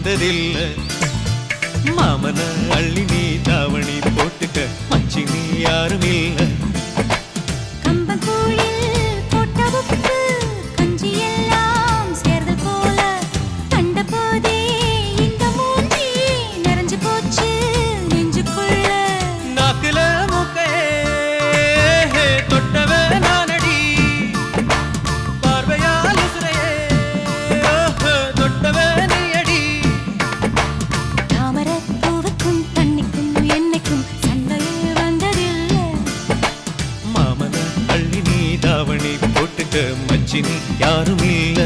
வந்ததில்லை மாமன அள்ளி நீ தாவணி போட்டுக்க மச்சி நீ யாரும் இல்ல கம்பங்கூழில் போட்ட உப்பு கஞ்சி எல்லாம் சேர்தல் போல கண்டபோதே இந்த மூஞ்சி நிறைஞ்சு போச்சு நெஞ்சுக்குள்ள நாக்குல மூக்கே தொட்டவ நானடி பார்வையால் உசுரையே ஓஹோ, தொட்டவ நீயடி தாமரப் பூவுக்கும் தண்ணிக்கும் என்னைக்கும் சண்டையே வந்ததில்லை மாமன அள்ளி நீ தாவணி போட்டுக்க மச்சி நீ யாரும் இல்ல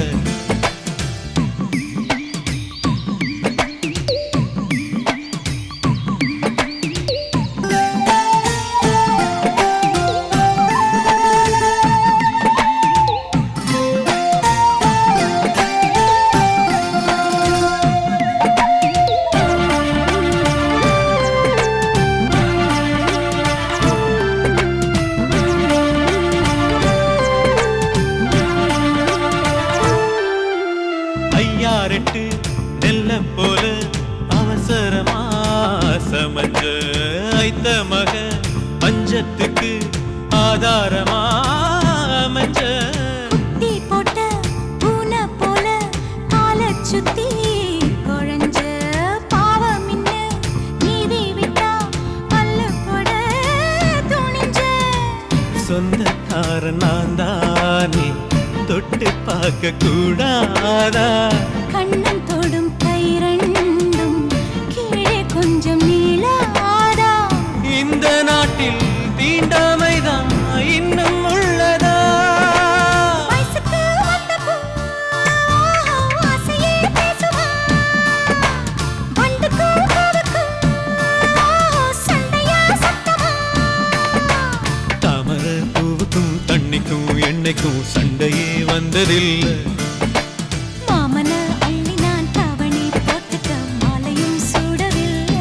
ஐயாரெட்டு நெல்ல போல அவசரமா சமஞ்ச ஐத்த மக பஞ்சத்துக்கு ஆதாரமா அமைஞ்ச குட்டி போட்ட பூனை போல காலச் சுத்தி குழஞ்ச பாவம் இன்ன நீதி விட்டா பல்லு போட துணிஞ்ச சொந்தக்காரன் நான் தானே தொட்டு பார்க்க கூடாதா கண்ணன் தொடும் கை ரெண்டும் கீழே கொஞ்சம் நீளாதா இந்த நாட்டில் தீண்டாமைதான் இன்னும் உள்ளதா வயசுக்கு வந்த பூ ஆசையே பேசுவா வண்டுக்கும் பூவுக்கும் சண்டையா சத்தமா தாமர பூவுக்கும் தண்ணிக்கும் எண்ணெய்க்கும் சண்டையே வந்ததில்லை மாமன அள்ளி நான் தவணி போட்டுக்க மாலையும் சூடவில்லை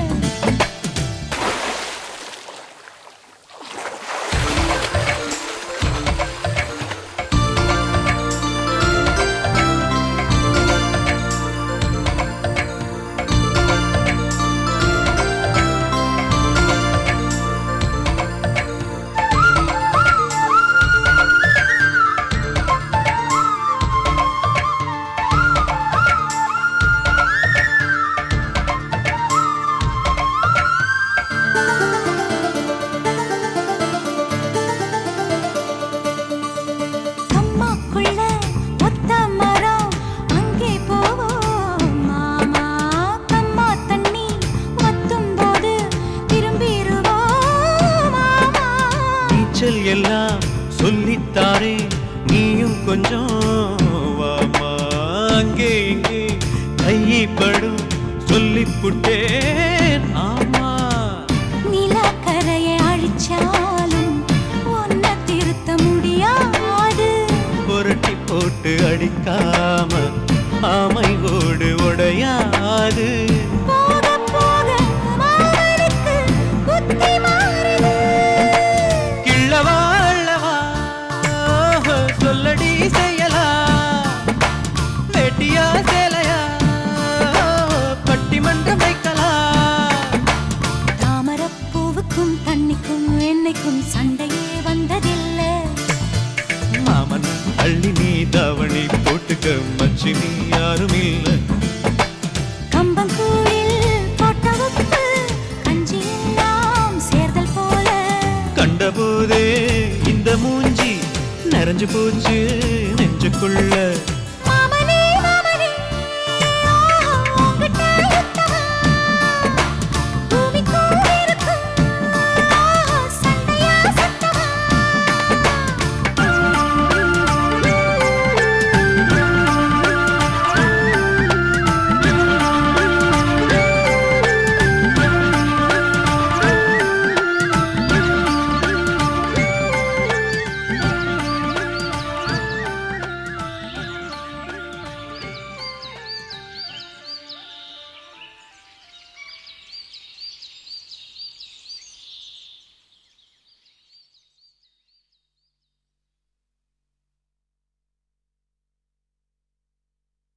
அம்மாக்குள்ள ஒத்த மரம் அங்கே போவோம் மாமா கம்மா தண்ணி வத்தும் போது திரும்பிடுவோம் மாமா நீச்சல் எல்லாம் சொல்லித்தாரே நீயும் கொஞ்சம் வாமா அங்கே இங்கே கைப்படும் சொல்லிப்புட்டேன் ஆமா நிலக்கரையை அழிச்சாலும் ஒன்ன திருத்த முடியாது புரட்டி போட்டு அடிக்காம ஆமை ஓடு உடையாது போக போக மாமனுக்கு புத்தி மாறுது கிள்ளவா அள்ளவா ஓஹோ, சொல்லடி செய்யலா வெட்டியா சேலையா பட்டிமன்றம் வைக்கலாம் தாமரப் பூவுக்கும் தண்ணிக்கும் என்னைக்கும் சண்டையே வந்ததில்லை மாமன் அள்ளி நீ தாவணி போட்டுக்க மச்சி நீ யாரும் இல்ல கம்பங்கூழில் போட்ட உப்பு கஞ்சி எல்லாம் சேர்தல் போல கண்டபோதே இந்த மூஞ்சி நிறைஞ்சு போச்சு நெஞ்சுக்குள்ள